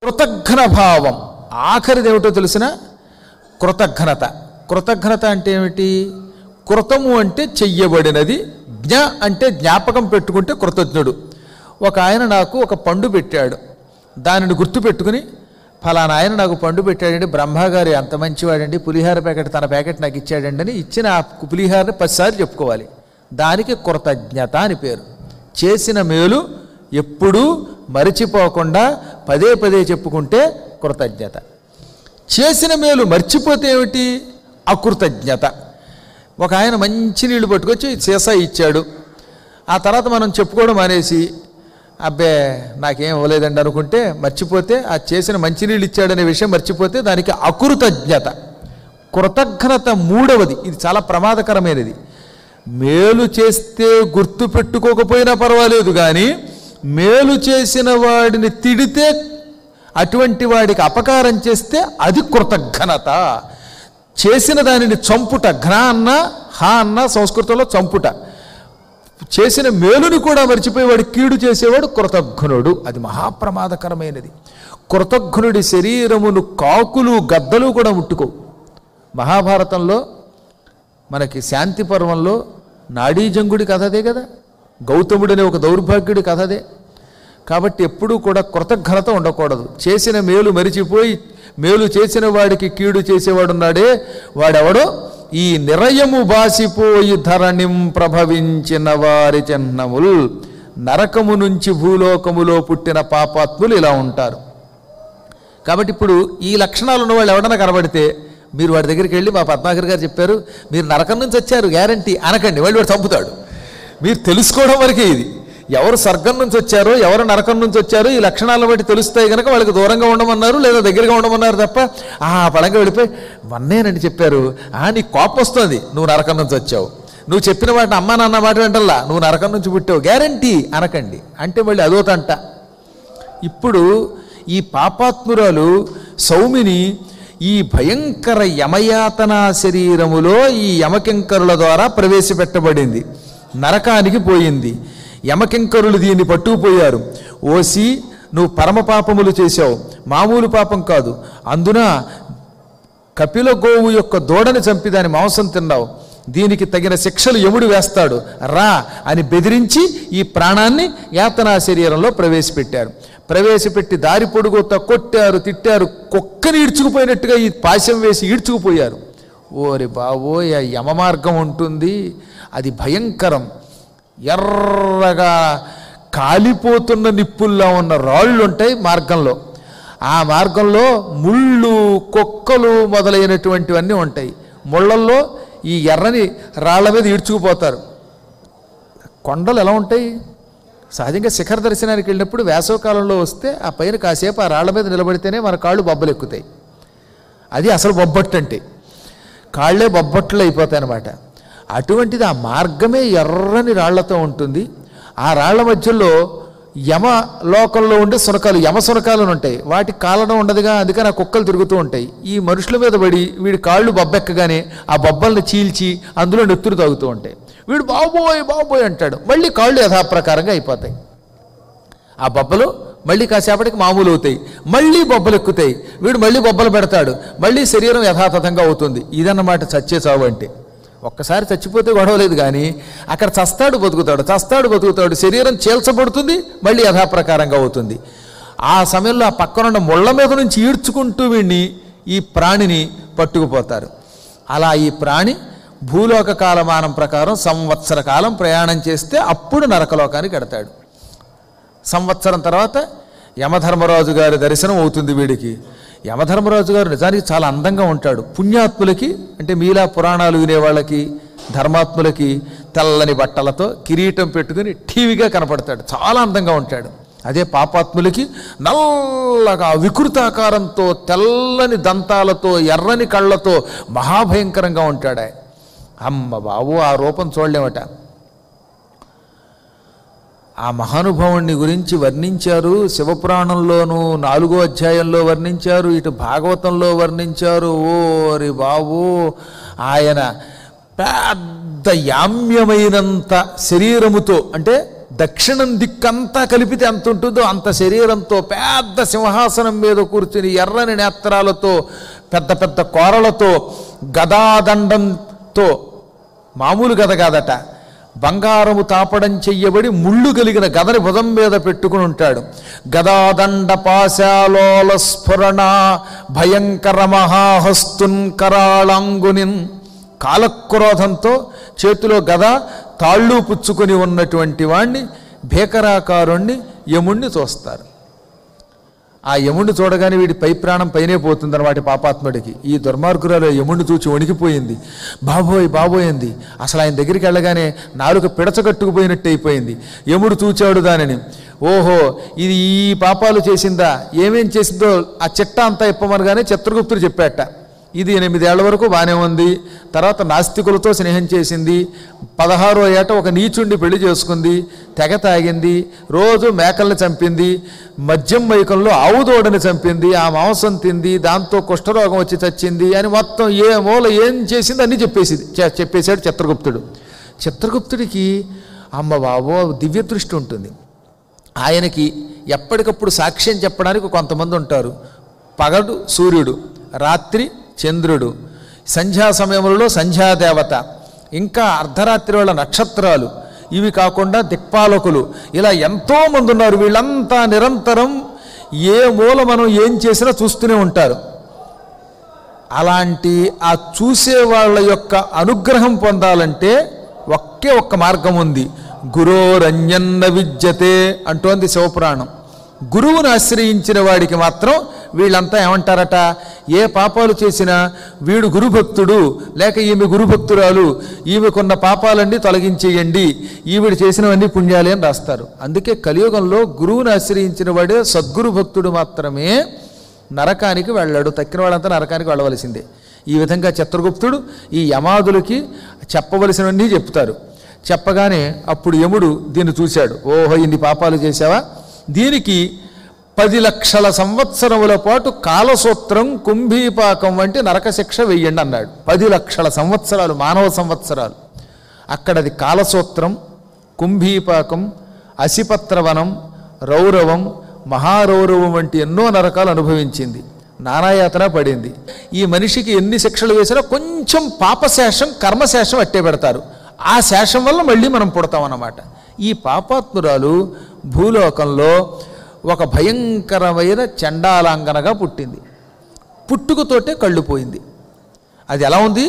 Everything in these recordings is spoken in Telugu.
కృతఘ్న భావం ఆఖరిది ఏమిటో తెలిసిన కృతఘ్నత కృతఘ్నత అంటే ఏమిటి కృతము అంటే చెయ్యబడినది జ్ఞ అంటే జ్ఞాపకం పెట్టుకుంటే కృతజ్ఞుడు ఒక ఆయన నాకు ఒక పండు పెట్టాడు దానిని గుర్తు పెట్టుకుని ఫలానా ఆయన నాకు పండు పెట్టాడండి బ్రహ్మగారు ఎంత మంచివాడండి పులిహార ప్యాకెట్ తన ప్యాకెట్ నాకు ఇచ్చాడండి అని ఇచ్చిన ఆ పులిహారని పదిసార్లు చెప్పుకోవాలి దానికి కృతజ్ఞత అని పేరు చేసిన మేలు ఎప్పుడూ మరిచిపోకుండా పదే పదే చెప్పుకుంటే కృతజ్ఞత చేసిన మేలు మర్చిపోతే ఏమిటి అకృతజ్ఞత ఒక ఆయన మంచి నీళ్లు పట్టుకొచ్చి సీసా ఇచ్చాడు ఆ తర్వాత మనం చెప్పుకోవడం మానేసి అబ్బే నాకేం ఇవ్వలేదండి అనుకుంటే మర్చిపోతే ఆ చేసిన మంచినీళ్ళు ఇచ్చాడనే విషయం మర్చిపోతే దానికి అకృతజ్ఞత కృతజ్ఞత మూడవది ఇది చాలా ప్రమాదకరమైనది మేలు చేస్తే గుర్తు పెట్టుకోకపోయినా పర్వాలేదు కానీ మేలు చేసిన వాడిని తిడితే అటువంటి వాడికి అపకారం చేస్తే అది కృతజ్ఞత చేసిన దానిని చంపుట ఘ్న అన్న హ అన్న సంస్కృతంలో చంపుట చేసిన మేలుని కూడా మర్చిపోయేవాడు కీడు చేసేవాడు కృతజ్ఞుడు అది మహాప్రమాదకరమైనది కృతజ్ఞుడి శరీరమును కాకులు గద్దలు కూడా ముట్టుకో మహాభారతంలో మనకి శాంతి పర్వంలో నాడీజంగుడి కథ అదే కదా గౌతముడు అనే ఒక దౌర్భాగ్యుడి కథ అదే కాబట్టి ఎప్పుడూ కూడా కృతజ్ఞత ఉండకూడదు చేసిన మేలు మరిచిపోయి మేలు చేసిన వాడికి కీడు చేసేవాడున్నాడే వాడెవడో ఈ నిరయము బాసిపోయి ధరణిం ప్రభవించిన వారి చిహ్నముల్ నరకము నుంచి భూలోకములో పుట్టిన పాపాత్ములు ఇలా ఉంటారు కాబట్టి ఇప్పుడు ఈ లక్షణాలు ఉన్న వాళ్ళు ఎవడన్నా కనబడితే మీరు వాడి దగ్గరికి వెళ్ళి మా పద్మాకర్ గారు చెప్పారు మీరు నరకం నుంచి వచ్చారు గ్యారంటీ అనకండి వాళ్ళు వాడు చంపుతాడు మీరు తెలుసుకోవడం వరకే ఇది ఎవరు స్వర్గం నుంచి వచ్చారో ఎవరు నరకం నుంచి వచ్చారో ఈ లక్షణాలను బట్టి తెలుస్తాయి కనుక వాళ్ళకి దూరంగా ఉండమన్నారు లేదా దగ్గరగా ఉండమన్నారు తప్ప ఆ పడంగా వెళ్ళిపోయి వన్నేనండి చెప్పారు ఆ నీకు కోపం వస్తుంది నువ్వు నరకం నుంచి వచ్చావు నువ్వు చెప్పిన వాటిని అమ్మా నాన్న మాట వెంటల్లా నువ్వు నరకం నుంచి పుట్టావు గ్యారంటీ అనకండి అంటే మళ్ళీ అదోతంట ఇప్పుడు ఈ పాపాత్మురాలు సౌమిని ఈ భయంకర యమయాతనా శరీరములో ఈ యమకింకరుల ద్వారా ప్రవేశపెట్టబడింది నరకానికి పోయింది యమకింకరులు దీన్ని పట్టుకుపోయారు ఓసి నువ్వు పరమ పాపములు చేశావు మామూలు పాపం కాదు అందున కపిల గోవు యొక్క దూడని చంపి దాని మాంసం తిన్నావు దీనికి తగిన శిక్షలు యముడు వేస్తాడు రా అని బెదిరించి ఈ ప్రాణాన్ని యాతనా శరీరంలో ప్రవేశపెట్టారు ప్రవేశపెట్టి దారి పొడుగుతో కొట్టారు తిట్టారు కుక్కని ఈడ్చుకుపోయినట్టుగా ఈ పాశం వేసి ఈడ్చుకుపోయారు ఓరి బావోయ్ ఆ యమ మార్గం ఉంటుంది అది భయంకరం ఎర్రగా కాలిపోతున్న నిప్పుల్లో ఉన్న రాళ్ళు ఉంటాయి మార్గంలో ఆ మార్గంలో ముళ్ళు కుక్కలు మొదలైనటువంటివన్నీ ఉంటాయి ముళ్ళల్లో ఈ ఎర్రని రాళ్ల మీద ఈడ్చుకుపోతారు కొండలు ఎలా ఉంటాయి సహజంగా శిఖర దర్శనానికి వెళ్ళినప్పుడు వేసవకాలంలో వస్తే ఆ పైన కాసేపు ఆ రాళ్ల మీద నిలబడితేనే మన కాళ్ళు బొబ్బలు ఎక్కుతాయి అది అసలు బొబ్బట్టు అంటే కాళ్ళే బొబ్బట్లు అయిపోతాయి అన్నమాట అటువంటిది ఆ మార్గమే ఎర్రని రాళ్లతో ఉంటుంది ఆ రాళ్ల మధ్యలో యమ లోకంలో ఉండే సునకాలు యమ సునకాలు అని ఉంటాయి వాటికి కాలడం ఉండదుగా అందుకని ఆ కుక్కలు తిరుగుతూ ఉంటాయి ఈ మనుషుల మీద పడి వీడి కాళ్ళు బొబ్బెక్కగానే ఆ బొబ్బల్ని చీల్చి అందులో నెత్తురు తాగుతూ ఉంటాయి వీడు బాబోయ్ బాబోయ్ అంటాడు మళ్ళీ కాళ్ళు యథాప్రకారంగా అయిపోతాయి ఆ బొబ్బలు మళ్ళీ కాసేపటికి మామూలు అవుతాయి మళ్ళీ బొబ్బలు ఎక్కుతాయి వీడు మళ్ళీ బొబ్బలు పెడతాడు మళ్ళీ శరీరం యథాతథంగా అవుతుంది ఇదన్నమాట చచ్చే చావు అంటే ఒక్కసారి చచ్చిపోతే గొడవలేదు కానీ అక్కడ చస్తాడు బతుకుతాడు చస్తాడు బతుకుతాడు శరీరం చీల్చబడుతుంది మళ్ళీ యథాప్రకారంగా అవుతుంది ఆ సమయంలో ఆ పక్కనున్న ముళ్ళ మీద నుంచి ఈడ్చుకుంటూ వీడిని ఈ ప్రాణిని పట్టుకుపోతారు అలా ఈ ప్రాణి భూలోక కాలమానం ప్రకారం సంవత్సర కాలం ప్రయాణం చేస్తే అప్పుడు నరకలోకానికి ఎడతాడు సంవత్సరం తర్వాత యమధర్మరాజు గారి దర్శనం అవుతుంది వీడికి యమధర్మరాజు గారు నిజానికి చాలా అందంగా ఉంటాడు పుణ్యాత్ములకి అంటే మీలా పురాణాలు వినేవాళ్ళకి ధర్మాత్ములకి తెల్లని బట్టలతో కిరీటం పెట్టుకుని టీవీగా కనపడతాడు చాలా అందంగా ఉంటాడు అదే పాపాత్ములకి నల్లగా వికృతాకారంతో తెల్లని దంతాలతో ఎర్రని కళ్ళతో మహాభయంకరంగా ఉంటాడు ఆయన అమ్మ బాబు ఆ రూపం చూడలేమట ఆ మహానుభావుణ్ణి గురించి వర్ణించారు శివపురాణంలోను నాలుగో అధ్యాయంలో వర్ణించారు ఇటు భాగవతంలో వర్ణించారు ఓరి బాబు ఆయన పెద్ద యామ్యమైనంత శరీరముతో అంటే దక్షిణం దిక్కంతా కలిపితే ఎంత ఉంటుందో అంత శరీరంతో పెద్ద సింహాసనం మీద కూర్చుని ఎర్రని నేత్రాలతో పెద్ద పెద్ద కోరలతో గదాదండంతో మామూలు గద కాదట బంగారము తాపడం చెయ్యబడి ముళ్ళు కలిగిన గదని భుజం మీద పెట్టుకుని ఉంటాడు గదాదండ పాశాలోల స్ఫురణ భయంకర మహాహస్తున్ కరాళాంగునిన్ కాలక్రోధంతో చేతిలో గద తాళ్ళు పుచ్చుకొని ఉన్నటువంటి వాణ్ణి భీకరాకారుణ్ణి యముణ్ణి చూస్తారు ఆ యముణ్ణి చూడగానే వీడి పై ప్రాణం పైనే పోతుంది వాటి పాపాత్ముడికి ఈ దుర్మార్గురాలు యముణ్ణి చూచి వణికిపోయింది బాబోయ్ బాబోయింది అసలు ఆయన దగ్గరికి వెళ్ళగానే నాలుక పిడచగట్టుకుపోయినట్టు అయిపోయింది యముడు చూచాడు దానిని ఓహో ఇది ఈ పాపాలు చేసిందా ఏమేం చేసిందో ఆ చిట్ట అంతా ఇప్పమనగానే చిత్రగుప్తుడు చెప్పాట ఇది ఎనిమిదేళ్ల వరకు బాగానే ఉంది తర్వాత నాస్తికులతో స్నేహం చేసింది పదహారో ఏట ఒక నీచుండి పెళ్లి చేసుకుంది తెగ తాగింది రోజు మేకల్ని చంపింది మద్యం మైకంలో ఆవు దూడని చంపింది ఆ మాంసం తింది దాంతో కుష్ఠరోగం వచ్చి చచ్చింది అని మొత్తం ఏ మూల ఏం చేసింది అన్నీ చెప్పేసింది చె- చెప్పేశాడు చిత్రగుప్తుడు చిత్రగుప్తుడికి అమ్మ బాబో దివ్య దృష్టి ఉంటుంది ఆయనకి ఎప్పటికప్పుడు సాక్ష్యం చెప్పడానికి కొంతమంది ఉంటారు పగడు సూర్యుడు రాత్రి చంద్రుడు సంధ్యా సమయంలో సంధ్యాదేవత ఇంకా అర్ధరాత్రి వేళ నక్షత్రాలు ఇవి కాకుండా దిక్పాలకులు ఇలా ఎంతోమంది ఉన్నారు వీళ్ళంతా నిరంతరం ఏ మూల మనం ఏం చేసినా చూస్తూనే ఉంటారు అలాంటి ఆ చూసే వాళ్ళ యొక్క అనుగ్రహం పొందాలంటే ఒకే ఒక్క మార్గం ఉంది గురోరంజన్న విద్యతే అంటోంది శివపురాణం గురువును ఆశ్రయించిన వాడికి మాత్రం వీళ్ళంతా ఏమంటారట ఏ పాపాలు చేసినా వీడు గురుభక్తుడు లేక ఈమె గురుభక్తురాలు ఈమెకున్న పాపాలన్నీ తొలగించేయండి ఈవిడ చేసినవన్నీ పుణ్యాలే అని రాస్తారు అందుకే కలియుగంలో గురువును ఆశ్రయించిన వాడే సద్గురు భక్తుడు మాత్రమే నరకానికి వెళ్ళాడు తక్కిన వాళ్ళంతా నరకానికి వెళ్ళవలసిందే ఈ విధంగా చిత్రగుప్తుడు ఈ యమాదులకి చెప్పవలసినవన్నీ చెప్తారు చెప్పగానే అప్పుడు యముడు దీన్ని చూశాడు ఓహో ఇన్ని పాపాలు చేశావా దీనికి పది లక్షల సంవత్సరముల పాటు కాలసూత్రం కుంభీపాకం వంటి నరక శిక్ష వెయ్యండి అన్నాడు పది లక్షల సంవత్సరాలు మానవ సంవత్సరాలు అక్కడది కాలసూత్రం కుంభీపాకం అసిపత్రవనం రౌరవం మహారౌరవం వంటి ఎన్నో నరకాలు అనుభవించింది నానాయాతన పడింది ఈ మనిషికి ఎన్ని శిక్షలు వేసినా కొంచెం పాపశేషం కర్మశేషం అట్టే పెడతారు ఆ శేషం వల్ల మళ్ళీ మనం పుడతాం అన్నమాట ఈ పాపాత్మురాలు భూలోకంలో ఒక భయంకరమైన చండాలాంగనగా పుట్టింది పుట్టుకతోటే కళ్ళు పోయింది అది ఎలా ఉంది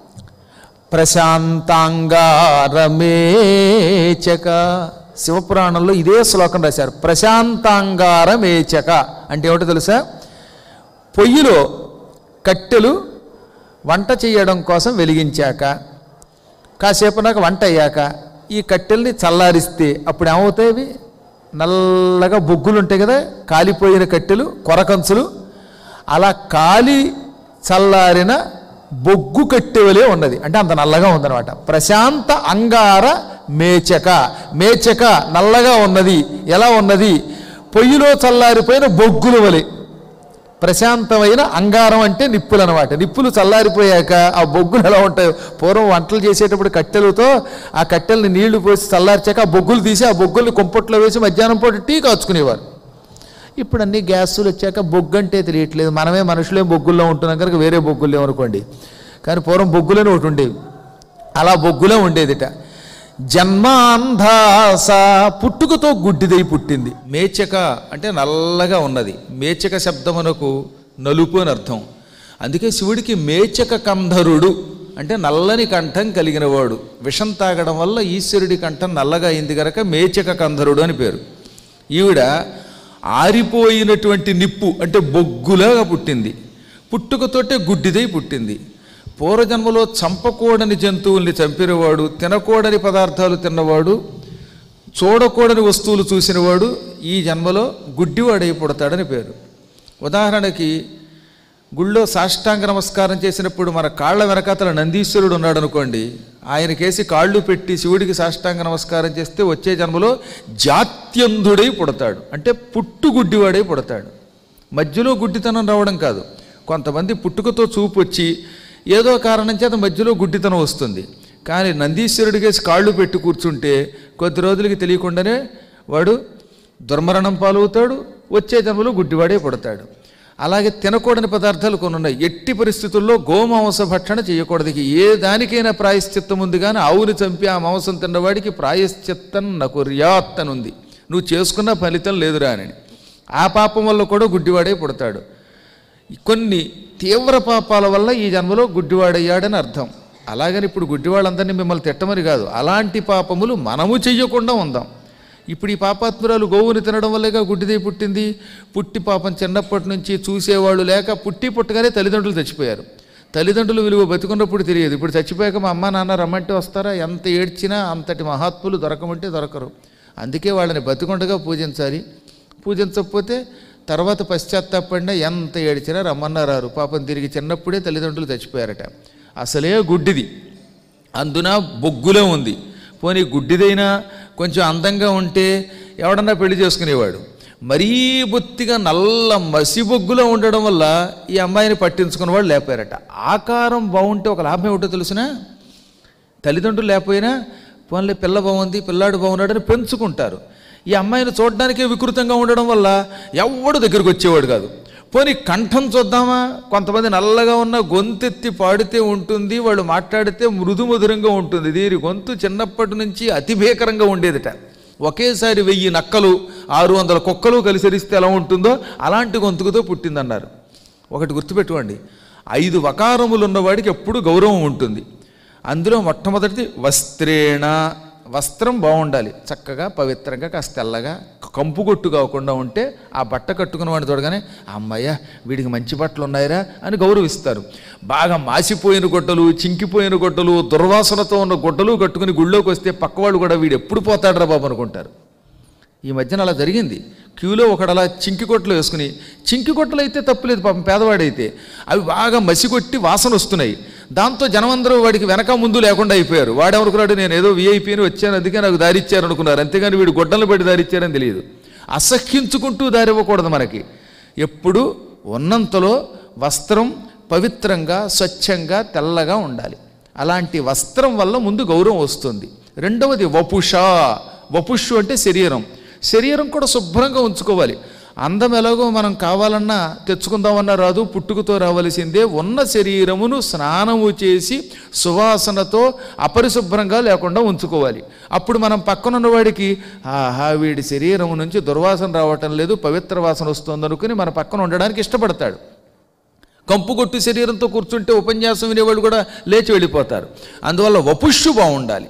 ప్రశాంతాంగారమేచక శివపురాణంలో ఇదే శ్లోకం రాశారు ప్రశాంతాంగారమేచక అంటే ఏమిటో తెలుసా పొయ్యిలో కట్టెలు వంట చేయడం కోసం వెలిగించాక కాసేపు నాకు వంట అయ్యాక ఈ కట్టెల్ని చల్లారిస్తే అప్పుడు ఏమవుతాయి అవి నల్లగా బొగ్గులు ఉంటాయి కదా కాలిపోయిన కట్టెలు కొరకంచులు అలా కాలి చల్లారిన బొగ్గు కట్టెవలే ఉన్నది అంటే అంత నల్లగా ఉందన్నమాట ప్రశాంత అంగార మేచక మేచక నల్లగా ఉన్నది ఎలా ఉన్నది పొయ్యిలో చల్లారిపోయిన బొగ్గుల వలె ప్రశాంతమైన అంగారం అంటే నిప్పులు అనమాట నిప్పులు చల్లారిపోయాక ఆ బొగ్గులు ఎలా ఉంటాయో పూర్వం వంటలు చేసేటప్పుడు కట్టెలతో ఆ కట్టెల్ని నీళ్లు పోసి చల్లార్చాక ఆ బొగ్గులు తీసి ఆ బొగ్గుల్ని కుంపట్లో వేసి మధ్యాహ్నం పూట టీ కాచుకునేవారు ఇప్పుడు అన్ని గ్యాసులు వచ్చాక బొగ్గు అంటే తెలియట్లేదు మనమే మనుషులే బొగ్గుల్లో ఉంటున్నాం కనుక వేరే బొగ్గులు అనుకోండి కానీ పూర్వం బొగ్గులని ఒకటి ఉండేవి అలా బొగ్గులో ఉండేదిట జన్మాంధాస పుట్టుకతో గుడ్డిదై పుట్టింది మేచక అంటే నల్లగా ఉన్నది మేచక శబ్దమునకు నలుపు అని అర్థం అందుకే శివుడికి మేచక కంధరుడు అంటే నల్లని కంఠం కలిగిన వాడు విషం తాగడం వల్ల ఈశ్వరుడి కంఠం నల్లగా అయింది కనుక మేచక కంధరుడు అని పేరు ఈవిడ ఆరిపోయినటువంటి నిప్పు అంటే బొగ్గులాగా పుట్టింది పుట్టుకతోటే గుడ్డిదై పుట్టింది పూర్వజన్మలో చంపకూడని జంతువుల్ని చంపినవాడు తినకూడని పదార్థాలు తిన్నవాడు చూడకూడని వస్తువులు చూసినవాడు ఈ జన్మలో గుడ్డివాడై పుడతాడని పేరు ఉదాహరణకి గుళ్ళో సాష్టాంగ నమస్కారం చేసినప్పుడు మన కాళ్ళ వెనకాతల నందీశ్వరుడు ఉన్నాడు అనుకోండి ఆయనకేసి కాళ్ళు పెట్టి శివుడికి సాష్టాంగ నమస్కారం చేస్తే వచ్చే జన్మలో జాత్యంధుడై పుడతాడు అంటే పుట్టు గుడ్డివాడై పుడతాడు మధ్యలో గుడ్డితనం రావడం కాదు కొంతమంది పుట్టుకతో చూపు వచ్చి ఏదో కారణం చేత మధ్యలో గుడ్డితనం వస్తుంది కానీ నందీశ్వరుడికేసి కాళ్ళు పెట్టి కూర్చుంటే కొద్ది రోజులకి తెలియకుండానే వాడు దుర్మరణం పాలవుతాడు వచ్చే జన్మలో గుడ్డివాడే పుడతాడు అలాగే తినకూడని పదార్థాలు కొన్ని ఉన్నాయి ఎట్టి పరిస్థితుల్లో గోమాంస భక్షణ చేయకూడదు ఇక ఏ దానికైనా ప్రాయశ్చిత్తం ఉంది కానీ ఆవుని చంపి ఆ మాంసం తిన్నవాడికి ప్రాయశ్చిత్తం నకుర్యాత్ అని ఉంది నువ్వు చేసుకున్న ఫలితం లేదురా అని ఆ పాపం వల్ల కూడా గుడ్డివాడే పుడతాడు కొన్ని తీవ్ర పాపాల వల్ల ఈ జన్మలో గుడ్డివాడయ్యాడని అర్థం అలాగని ఇప్పుడు గుడ్డివాళ్ళందరినీ మిమ్మల్ని తిట్టమని కాదు అలాంటి పాపములు మనము చెయ్యకుండా ఉందాం ఇప్పుడు ఈ పాపాత్మురాలు గోవుని తినడం వల్లేగా గుడ్డిదై పుట్టింది పుట్టి పాపం చిన్నప్పటి నుంచి చూసేవాళ్ళు లేక పుట్టి పుట్టగానే తల్లిదండ్రులు చచ్చిపోయారు తల్లిదండ్రులు విలువ బతుకున్నప్పుడు తెలియదు ఇప్పుడు చచ్చిపోయాక మా అమ్మ నాన్న రమ్మంటే వస్తారా ఎంత ఏడ్చినా అంతటి మహాత్ములు దొరకమంటే దొరకరు అందుకే వాళ్ళని బతుకుండగా పూజించాలి పూజించకపోతే తర్వాత పశ్చాత్తాపడినా ఎంత ఏడ్చినా రమ్మన్నారారు పాపం తిరిగి చిన్నప్పుడే తల్లిదండ్రులు చచ్చిపోయారట అసలే గుడ్డిది అందున బొగ్గులో ఉంది పోనీ గుడ్డిదైనా కొంచెం అందంగా ఉంటే ఎవడన్నా పెళ్లి చేసుకునేవాడు మరీ బొత్తిగా నల్ల మసి బొగ్గులో ఉండడం వల్ల ఈ అమ్మాయిని పట్టించుకునేవాడు లేపారట ఆకారం బాగుంటే ఒక లాభం ఏమిటో తెలిసినా తల్లిదండ్రులు లేకపోయినా పోన్లే పిల్ల బాగుంది పిల్లాడు బాగున్నాడని పెంచుకుంటారు ఈ అమ్మాయిని చూడడానికే వికృతంగా ఉండడం వల్ల ఎవడు దగ్గరికి వచ్చేవాడు కాదు పోనీ కంఠం చూద్దామా కొంతమంది నల్లగా ఉన్న గొంతెత్తి పాడితే ఉంటుంది వాళ్ళు మాట్లాడితే మృదు మధురంగా ఉంటుంది దీని గొంతు చిన్నప్పటి నుంచి అతి భీకరంగా ఉండేదిట ఒకేసారి వెయ్యి నక్కలు ఆరు వందల కుక్కలు కలిసరిస్తే ఎలా ఉంటుందో అలాంటి గొంతుకుతో పుట్టిందన్నారు ఒకటి గుర్తుపెట్టుకోండి ఐదు వకారములు ఉన్నవాడికి ఎప్పుడు గౌరవం ఉంటుంది అందులో మొట్టమొదటిది వస్త్రేణ వస్త్రం బాగుండాలి చక్కగా పవిత్రంగా కాస్త తెల్లగా కంపు కొట్టు కాకుండా ఉంటే ఆ బట్ట కట్టుకున్న వాడిని చూడగానే అమ్మయ్య వీడికి మంచి బట్టలు ఉన్నాయిరా అని గౌరవిస్తారు బాగా మాసిపోయిన గుడ్డలు చింకిపోయిన గుడ్డలు దుర్వాసనతో ఉన్న గుడ్డలు కట్టుకుని గుళ్ళోకి వస్తే పక్కవాళ్ళు కూడా వీడు ఎప్పుడు పోతాడరా బాబు అనుకుంటారు ఈ మధ్యన అలా జరిగింది క్యూలో ఒకడు అలా చింకి కొట్టలు వేసుకుని చింకి కొట్టలు అయితే తప్పులేదు పాపం పేదవాడైతే అవి బాగా మసిగొట్టి వాసన వస్తున్నాయి దాంతో జనమందరూ వాడికి వెనక ముందు లేకుండా అయిపోయారు వాడెవరుకున్నాడు నేను ఏదో విఐపీని వచ్చాను అందుకే నాకు దారి ఇచ్చారు అనుకున్నారు అంతేగాని వీడు గొడ్డలు పెట్టి దారి ఇచ్చారని తెలియదు అసహ్యించుకుంటూ దారి ఇవ్వకూడదు మనకి ఎప్పుడు ఉన్నంతలో వస్త్రం పవిత్రంగా స్వచ్ఛంగా తెల్లగా ఉండాలి అలాంటి వస్త్రం వల్ల ముందు గౌరవం వస్తుంది రెండవది వపుష వపుషు అంటే శరీరం శరీరం కూడా శుభ్రంగా ఉంచుకోవాలి అందం ఎలాగో మనం కావాలన్నా తెచ్చుకుందామన్నా రాదు పుట్టుకతో రావలసిందే ఉన్న శరీరమును స్నానము చేసి సువాసనతో అపరిశుభ్రంగా లేకుండా ఉంచుకోవాలి అప్పుడు మనం పక్కనున్న వాడికి ఆహా వీడి శరీరం నుంచి దుర్వాసన రావటం లేదు పవిత్ర వాసన వస్తుంది అనుకుని మన పక్కన ఉండడానికి ఇష్టపడతాడు కంపుగొట్టు శరీరంతో కూర్చుంటే ఉపన్యాసం వినేవాళ్ళు కూడా లేచి వెళ్ళిపోతారు అందువల్ల వపుష్యు బాగుండాలి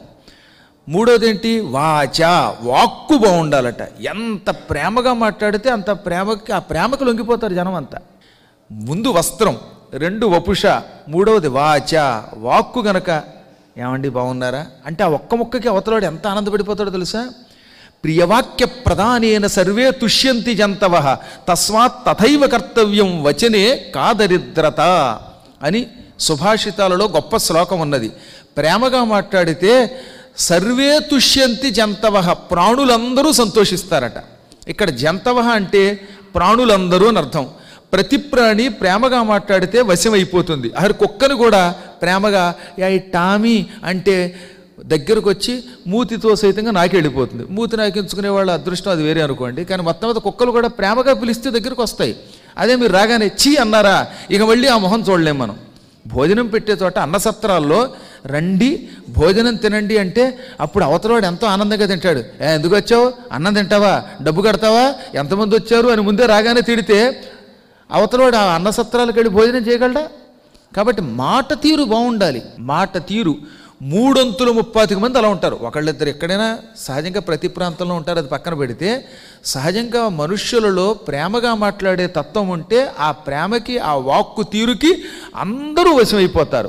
మూడోది ఏంటి వాచ వాక్కు బాగుండాలట ఎంత ప్రేమగా మాట్లాడితే అంత ప్రేమకి ఆ ప్రేమకు లొంగిపోతారు జనం అంతా ముందు వస్త్రం రెండు వపుష మూడవది వాచ వాక్కు గనక ఏమండి బాగున్నారా అంటే ఆ ఒక్క ముక్కకి అవతలాడు ఎంత ఆనందపడిపోతాడో తెలుసా ప్రియవాక్య ప్రధానేన సర్వే తుష్యంతి జంతవ తస్మాత్ తథైవ కర్తవ్యం వచనే కాదరిద్రత అని సుభాషితాలలో గొప్ప శ్లోకం ఉన్నది ప్రేమగా మాట్లాడితే సర్వే తుష్యంతి జంతవ ప్రాణులందరూ సంతోషిస్తారట ఇక్కడ జంతవ అంటే ప్రాణులందరూ అని అర్థం ప్రతి ప్రాణి ప్రేమగా మాట్లాడితే వశమైపోతుంది అహరి కుక్కను కూడా ప్రేమగా యా ఈ టామీ అంటే దగ్గరకు వచ్చి మూతితో సైతంగా నాకెళ్ళిపోతుంది మూతి నాకించుకునే వాళ్ళ అదృష్టం అది వేరే అనుకోండి కానీ మొత్తం మీద కుక్కలు కూడా ప్రేమగా పిలిస్తే దగ్గరకు వస్తాయి అదే మీరు రాగానే చీ అన్నారా ఇక మళ్ళీ ఆ మొహం చూడలేం మనం భోజనం పెట్టే చోట అన్నసత్రాల్లో రండి భోజనం తినండి అంటే అప్పుడు అవతలవాడు ఎంతో ఆనందంగా తింటాడు ఏ ఎందుకు వచ్చావు అన్నం తింటావా డబ్బు కడతావా ఎంతమంది వచ్చారు అని ముందే రాగానే తిడితే అవతలవాడు ఆ అన్నసత్రాలకు వెళ్ళి భోజనం చేయగలడా కాబట్టి మాట తీరు బాగుండాలి మాట తీరు మూడొంతులు ముప్పాతిక మంది అలా ఉంటారు ఒకళ్ళిద్దరు ఎక్కడైనా సహజంగా ప్రతి ప్రాంతంలో ఉంటారు అది పక్కన పెడితే సహజంగా మనుష్యులలో ప్రేమగా మాట్లాడే తత్వం ఉంటే ఆ ప్రేమకి ఆ వాక్కు తీరుకి అందరూ వశమైపోతారు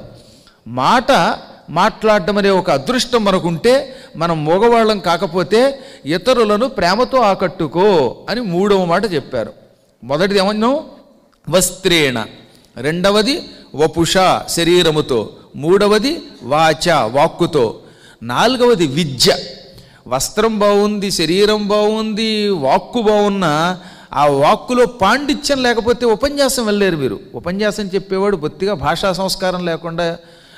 మాట మాట్లాడడం అనే ఒక అదృష్టం మనకుంటే మనం మగవాళ్ళం కాకపోతే ఇతరులను ప్రేమతో ఆకట్టుకో అని మూడవ మాట చెప్పారు మొదటిది ఏమన్నాం వస్త్రేణ రెండవది వపుష శరీరముతో మూడవది వాచ వాక్కుతో నాలుగవది విద్య వస్త్రం బాగుంది శరీరం బాగుంది వాక్కు బాగున్నా ఆ వాక్కులో పాండిత్యం లేకపోతే ఉపన్యాసం వెళ్ళలేరు మీరు ఉపన్యాసం చెప్పేవాడు బొత్తిగా భాషా సంస్కారం లేకుండా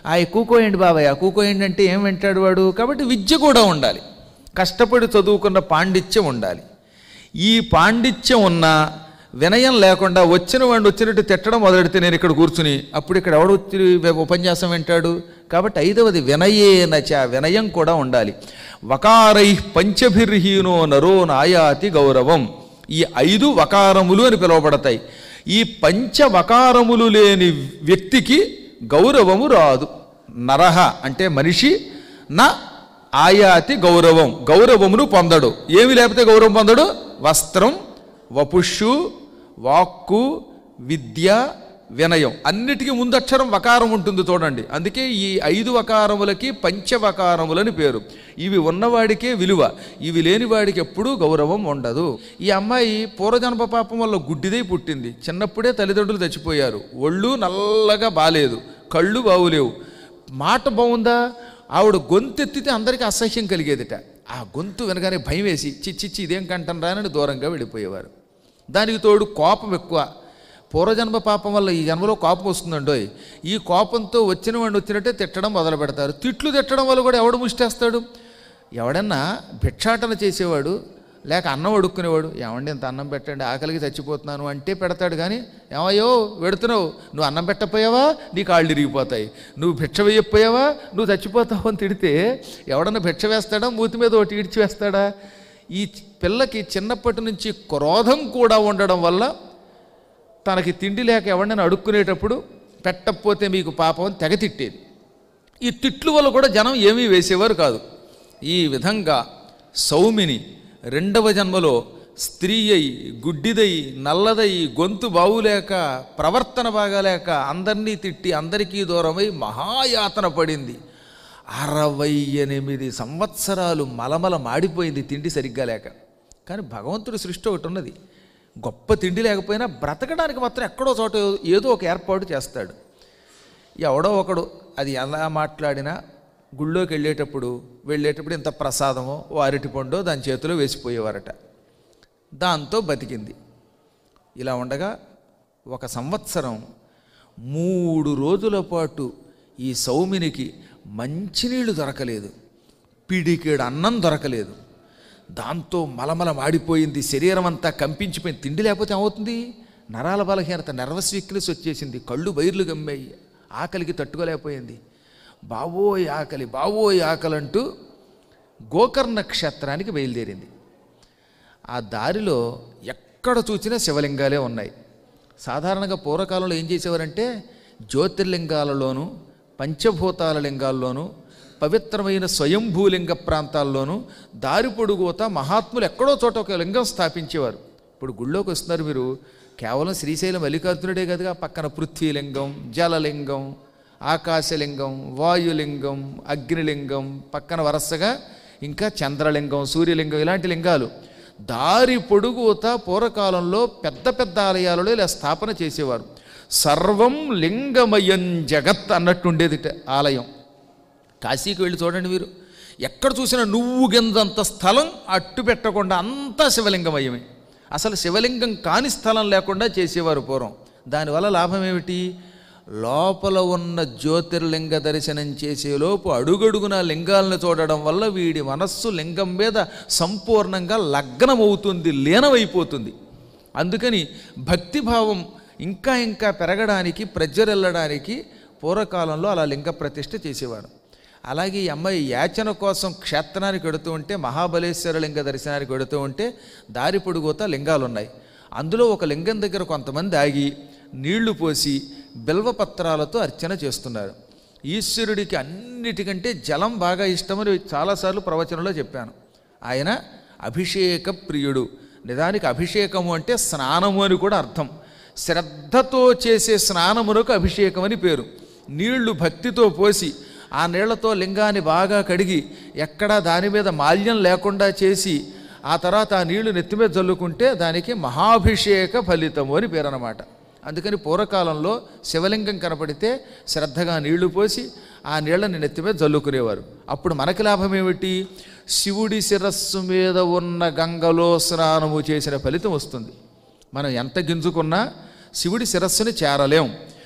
ఆ కూకోయండి బాబాయ్ ఆ కూకోయండి అంటే ఏం వింటాడు వాడు కాబట్టి విద్య కూడా ఉండాలి కష్టపడి చదువుకున్న పాండిత్యం ఉండాలి ఈ పాండిత్యం ఉన్న వినయం లేకుండా వచ్చిన వాడిని వచ్చినట్టు తిట్టడం మొదలెడితే నేను ఇక్కడ కూర్చుని అప్పుడు ఇక్కడ ఎవడు వచ్చి ఉపన్యాసం వింటాడు కాబట్టి ఐదవది వినయేనచ వినయం కూడా ఉండాలి వకారై పంచభిర్హీనో నరో నాయాతి గౌరవం ఈ ఐదు వకారములు అని పిలువబడతాయి ఈ పంచ వకారములు లేని వ్యక్తికి గౌరవము రాదు నరహ అంటే మనిషి నా ఆయాతి గౌరవం గౌరవమును పొందడు ఏమి లేకపోతే గౌరవం పొందడు వస్త్రం వపుష్యు వాక్కు విద్య వినయం అన్నిటికీ ముందక్షరం వకారం ఉంటుంది చూడండి అందుకే ఈ ఐదు వకారములకి పంచవకారములని పేరు ఇవి ఉన్నవాడికే విలువ ఇవి లేని వాడికి ఎప్పుడూ గౌరవం ఉండదు ఈ అమ్మాయి పూర్వజన్మ పాపం వల్ల గుడ్డిదై పుట్టింది చిన్నప్పుడే తల్లిదండ్రులు చచ్చిపోయారు ఒళ్ళు నల్లగా బాలేదు కళ్ళు బాగులేవు మాట బాగుందా ఆవిడ గొంతెత్తితే అందరికీ అసహ్యం కలిగేదిట ఆ గొంతు వినగానే భయం వేసి చిచ్చిచ్చి ఇదేం కంటం రానని దూరంగా వెళ్ళిపోయేవారు దానికి తోడు కోపం ఎక్కువ పూర్వజన్మ పాపం వల్ల ఈ జన్మలో కోపం వస్తుందండోయ్ ఈ కోపంతో వచ్చిన వాడిని వచ్చినట్టే తిట్టడం మొదలు పెడతారు తిట్లు తిట్టడం వల్ల కూడా ఎవడు ముష్టేస్తాడు ఎవడన్నా భిక్షాటన చేసేవాడు లేక అన్నం అడుక్కునేవాడు ఏమండి ఇంత అన్నం పెట్టండి ఆకలికి చచ్చిపోతున్నాను అంటే పెడతాడు కానీ ఏమయ్యో పెడుతున్నావు నువ్వు అన్నం పెట్టపోయావా నీ కాళ్ళు ఇరిగిపోతాయి నువ్వు భిక్ష వేయకపోయావా నువ్వు చచ్చిపోతావు అని తిడితే ఎవడన్నా భిక్ష వేస్తాడా మూతి మీద ఒకటి ఈడ్చి వేస్తాడా ఈ పిల్లకి చిన్నప్పటి నుంచి క్రోధం కూడా ఉండడం వల్ల తనకి తిండి లేక ఎవరినైనా అడుక్కునేటప్పుడు పెట్టకపోతే మీకు పాపం అని తెగ తిట్టేది ఈ తిట్లు వల్ల కూడా జనం ఏమీ వేసేవారు కాదు ఈ విధంగా సౌమిని రెండవ జన్మలో స్త్రీ అయి గుడ్డిదై నల్లదై గొంతు బావులేక ప్రవర్తన బాగాలేక అందరినీ తిట్టి అందరికీ దూరమై మహాయాతన పడింది అరవై ఎనిమిది సంవత్సరాలు మలమల మాడిపోయింది తిండి సరిగ్గా లేక కానీ భగవంతుడి సృష్టి ఒకటి ఉన్నది గొప్ప తిండి లేకపోయినా బ్రతకడానికి మాత్రం ఎక్కడో చోట ఏదో ఒక ఏర్పాటు చేస్తాడు ఎవడో ఒకడు అది ఎలా మాట్లాడినా గుళ్ళోకి వెళ్ళేటప్పుడు వెళ్ళేటప్పుడు ఇంత ప్రసాదమో ఓ అరటి పండో దాని చేతిలో వేసిపోయేవారట దాంతో బతికింది ఇలా ఉండగా ఒక సంవత్సరం మూడు రోజుల పాటు ఈ సౌమినికి మంచినీళ్లు దొరకలేదు పిడికేడు అన్నం దొరకలేదు దాంతో మలమల మాడిపోయింది శరీరం అంతా కంపించిపోయింది తిండి లేకపోతే ఏమవుతుంది నరాల బలహీనత నర్వస్ వీక్నెస్ వచ్చేసింది కళ్ళు బైర్లు గమ్మాయి ఆకలికి తట్టుకోలేకపోయింది బావోయ్ ఆకలి బావోయ్ ఆకలి అంటూ గోకర్ణ క్షేత్రానికి బయలుదేరింది ఆ దారిలో ఎక్కడ చూసినా శివలింగాలే ఉన్నాయి సాధారణంగా పూర్వకాలంలో ఏం చేసేవారంటే జ్యోతిర్లింగాలలోనూ పంచభూతాల లింగాల్లోనూ పవిత్రమైన స్వయంభూలింగ ప్రాంతాల్లోనూ దారి పొడుగుత మహాత్ములు ఎక్కడో చోట ఒక లింగం స్థాపించేవారు ఇప్పుడు గుళ్ళోకి వస్తున్నారు మీరు కేవలం శ్రీశైలం మల్లికార్జునుడే కదగా పక్కన పృథ్వీలింగం జలలింగం ఆకాశలింగం వాయులింగం అగ్నిలింగం పక్కన వరుసగా ఇంకా చంద్రలింగం సూర్యలింగం ఇలాంటి లింగాలు దారి పొడుగుత పూర్వకాలంలో పెద్ద పెద్ద ఆలయాలలో ఇలా స్థాపన చేసేవారు సర్వం లింగమయం జగత్ అన్నట్టు ఉండేది ఆలయం కాశీకి వెళ్ళి చూడండి మీరు ఎక్కడ చూసినా నువ్వు గిందంత స్థలం అట్టు పెట్టకుండా అంతా శివలింగమయమే అసలు శివలింగం కాని స్థలం లేకుండా చేసేవారు పూర్వం దానివల్ల లాభం ఏమిటి లోపల ఉన్న జ్యోతిర్లింగ దర్శనం చేసేలోపు అడుగడుగున లింగాలను చూడడం వల్ల వీడి మనస్సు లింగం మీద సంపూర్ణంగా లగ్నమవుతుంది లీనమైపోతుంది అందుకని భక్తిభావం ఇంకా ఇంకా పెరగడానికి ప్రజ్వరెల్లడానికి పూర్వకాలంలో అలా లింగ ప్రతిష్ఠ చేసేవారు అలాగే ఈ అమ్మాయి యాచన కోసం క్షేత్రానికి వెడుతూ ఉంటే మహాబలేశ్వర లింగ దర్శనానికి వెడుతూ ఉంటే దారి పొడుగుత లింగాలు ఉన్నాయి అందులో ఒక లింగం దగ్గర కొంతమంది ఆగి నీళ్లు పోసి బిల్వపత్రాలతో అర్చన చేస్తున్నారు ఈశ్వరుడికి అన్నిటికంటే జలం బాగా ఇష్టమని చాలాసార్లు ప్రవచనంలో చెప్పాను ఆయన అభిషేక ప్రియుడు నిజానికి అభిషేకము అంటే స్నానము అని కూడా అర్థం శ్రద్ధతో చేసే స్నానమునకు అభిషేకం అని పేరు నీళ్లు భక్తితో పోసి ఆ నీళ్లతో లింగాన్ని బాగా కడిగి ఎక్కడా దాని మీద మాల్యం లేకుండా చేసి ఆ తర్వాత ఆ నీళ్లు నెత్తి మీద చల్లుకుంటే దానికి మహాభిషేక ఫలితము అని పేరు అన్నమాట అందుకని పూర్వకాలంలో శివలింగం కనపడితే శ్రద్ధగా నీళ్లు పోసి ఆ నీళ్ళని నెత్తి మీద జల్లుకునేవారు అప్పుడు మనకి లాభం ఏమిటి శివుడి శిరస్సు మీద ఉన్న గంగలో స్నానము చేసిన ఫలితం వస్తుంది మనం ఎంత గింజుకున్నా శివుడి శిరస్సుని చేరలేం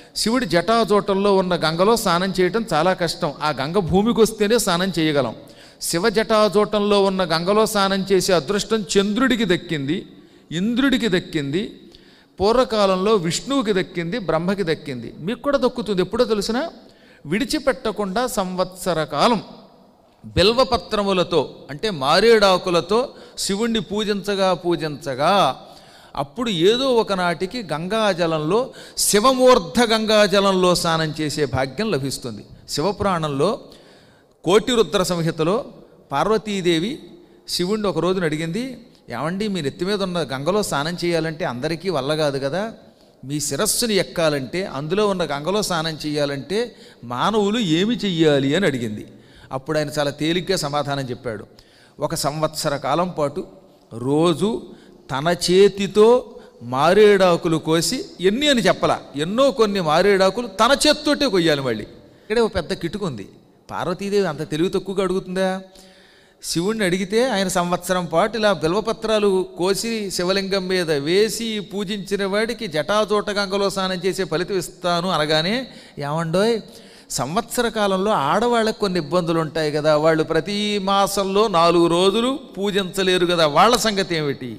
శివుడి జటాజోటంలో ఉన్న గంగలో స్నానం చేయటం చాలా కష్టం ఆ గంగ భూమికి వస్తేనే స్నానం చేయగలం శివ జటాజోటంలో ఉన్న గంగలో స్నానం చేసే అదృష్టం చంద్రుడికి దక్కింది ఇంద్రుడికి దక్కింది పూర్వకాలంలో విష్ణువుకి దక్కింది బ్రహ్మకి దక్కింది మీకు కూడా దక్కుతుంది ఎప్పుడో తెలిసిన విడిచిపెట్టకుండా సంవత్సర కాలం బిల్వపత్రములతో అంటే మారేడాకులతో శివుణ్ణి పూజించగా పూజించగా అప్పుడు ఏదో ఒకనాటికి గంగాజలంలో శివమూర్ధ గంగాజలంలో స్నానం చేసే భాగ్యం లభిస్తుంది శివపురాణంలో కోటి రుద్ర సంహితలో పార్వతీదేవి శివుణ్ణి ఒక రోజున అడిగింది ఏమండి మీ నెత్తి మీద ఉన్న గంగలో స్నానం చేయాలంటే అందరికీ వల్ల కాదు కదా మీ శిరస్సుని ఎక్కాలంటే అందులో ఉన్న గంగలో స్నానం చేయాలంటే మానవులు ఏమి చెయ్యాలి అని అడిగింది అప్పుడు ఆయన చాలా తేలిగ్గా సమాధానం చెప్పాడు ఒక సంవత్సర కాలం పాటు రోజు తన చేతితో మారేడాకులు కోసి ఎన్ని అని చెప్పలా ఎన్నో కొన్ని మారేడాకులు తన చేత్తోటే కొయ్యాలి మళ్ళీ ఇక్కడే ఒక పెద్ద కిటుకుంది పార్వతీదేవి అంత తెలివి తక్కువగా అడుగుతుందా శివుణ్ణి అడిగితే ఆయన సంవత్సరం పాటు ఇలా బిల్వపత్రాలు కోసి శివలింగం మీద వేసి పూజించిన వాడికి జటాజోట గంగలో స్నానం చేసే ఫలితం ఇస్తాను అనగానే ఏమండోయ్ సంవత్సర కాలంలో ఆడవాళ్ళకి కొన్ని ఇబ్బందులు ఉంటాయి కదా వాళ్ళు ప్రతి మాసంలో నాలుగు రోజులు పూజించలేరు కదా వాళ్ళ సంగతి ఏమిటి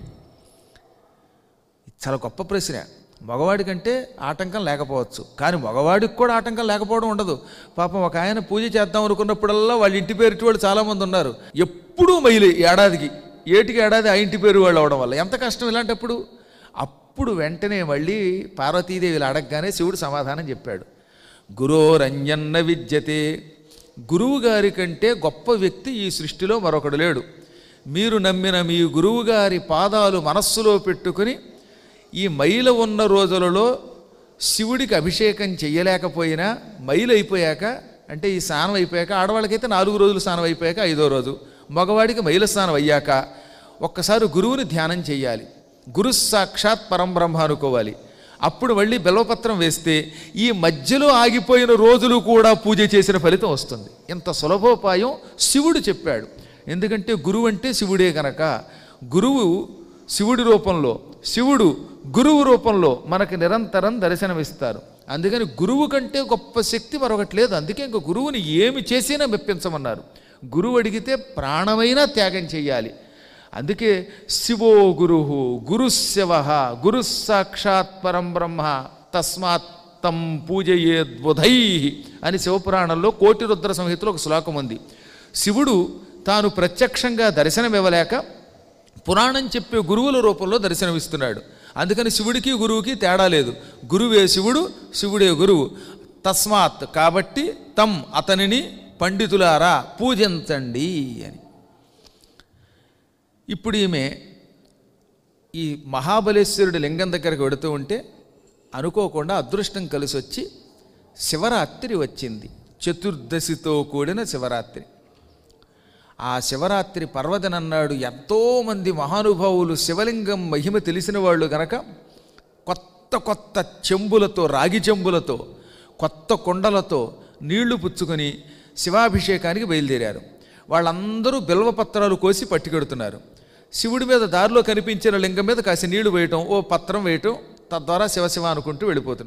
చాలా గొప్ప ప్రశ్న మగవాడి కంటే ఆటంకం లేకపోవచ్చు కానీ మగవాడికి కూడా ఆటంకం లేకపోవడం ఉండదు పాపం ఒక ఆయన పూజ చేద్దాం అనుకున్నప్పుడల్లా వాళ్ళ ఇంటి పేరు వాళ్ళు చాలామంది ఉన్నారు ఎప్పుడూ మైలే ఏడాదికి ఏటికి ఏడాది ఆ ఇంటి పేరు వాళ్ళు అవడం వల్ల ఎంత కష్టం ఇలాంటప్పుడు అప్పుడు వెంటనే మళ్ళీ పార్వతీదేవి ఇలా అడగగానే శివుడు సమాధానం చెప్పాడు గురోరంజన్న విద్యతే గురువు గారి కంటే గొప్ప వ్యక్తి ఈ సృష్టిలో మరొకడు లేడు మీరు నమ్మిన మీ గురువుగారి పాదాలు మనస్సులో పెట్టుకుని ఈ మైల ఉన్న రోజులలో శివుడికి అభిషేకం చెయ్యలేకపోయినా మైలు అయిపోయాక అంటే ఈ స్నానం అయిపోయాక ఆడవాళ్ళకైతే నాలుగు రోజులు స్నానం అయిపోయాక ఐదో రోజు మగవాడికి మైల స్నానం అయ్యాక ఒక్కసారి గురువుని ధ్యానం చేయాలి గురు సాక్షాత్ పరంబ్రహ్మ అనుకోవాలి అప్పుడు మళ్ళీ బెల్వపత్రం వేస్తే ఈ మధ్యలో ఆగిపోయిన రోజులు కూడా పూజ చేసిన ఫలితం వస్తుంది ఇంత సులభోపాయం శివుడు చెప్పాడు ఎందుకంటే గురువు అంటే శివుడే గనక గురువు శివుడి రూపంలో శివుడు గురువు రూపంలో మనకి నిరంతరం దర్శనమిస్తారు అందుకని గురువు కంటే గొప్ప శక్తి మరొకటి లేదు అందుకే ఇంక గురువుని ఏమి చేసినా మెప్పించమన్నారు గురువు అడిగితే ప్రాణమైనా త్యాగం చెయ్యాలి అందుకే శివో గురు గురు శివ గురు సాక్షాత్ పరం బ్రహ్మ తస్మాత్ తం పూజయేద్బుధై అని శివపురాణంలో కోటి రుద్ర సంహితలో ఒక శ్లోకం ఉంది శివుడు తాను ప్రత్యక్షంగా దర్శనమివ్వలేక పురాణం చెప్పే గురువుల రూపంలో దర్శనమిస్తున్నాడు అందుకని శివుడికి గురువుకి తేడా లేదు గురువే శివుడు శివుడే గురువు తస్మాత్ కాబట్టి తం అతనిని పండితులారా పూజించండి అని ఇప్పుడు ఈమె ఈ మహాబలేశ్వరుడి లింగం దగ్గరకు వెడుతూ ఉంటే అనుకోకుండా అదృష్టం కలిసి వచ్చి శివరాత్రి వచ్చింది చతుర్దశితో కూడిన శివరాత్రి ఆ శివరాత్రి పర్వదినన్నాడు ఎంతోమంది మహానుభావులు శివలింగం మహిమ తెలిసిన వాళ్ళు గనక కొత్త కొత్త చెంబులతో రాగి చెంబులతో కొత్త కుండలతో నీళ్లు పుచ్చుకొని శివాభిషేకానికి బయలుదేరారు వాళ్ళందరూ బిల్వపత్రాలు కోసి పట్టుకెడుతున్నారు శివుడి మీద దారిలో కనిపించిన లింగం మీద కాసి నీళ్లు వేయటం ఓ పత్రం వేయటం తద్వారా శివశివ అనుకుంటూ వెళ్ళిపోతున్నారు